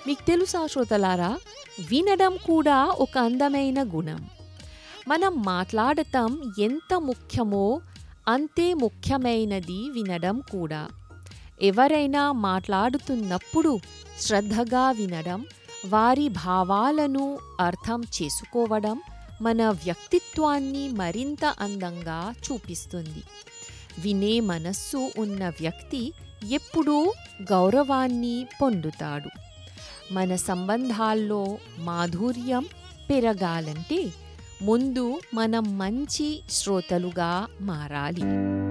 మీకు తెలుసా శ్రోతలారా వినడం కూడా ఒక అందమైన గుణం మనం మాట్లాడటం ఎంత ముఖ్యమో అంతే ముఖ్యమైనది వినడం కూడా ఎవరైనా మాట్లాడుతున్నప్పుడు శ్రద్ధగా వినడం వారి భావాలను అర్థం చేసుకోవడం మన వ్యక్తిత్వాన్ని మరింత అందంగా చూపిస్తుంది వినే మనస్సు ఉన్న వ్యక్తి ఎప్పుడూ గౌరవాన్ని పొందుతాడు మన సంబంధాల్లో మాధుర్యం పెరగాలంటే ముందు మనం మంచి శ్రోతలుగా మారాలి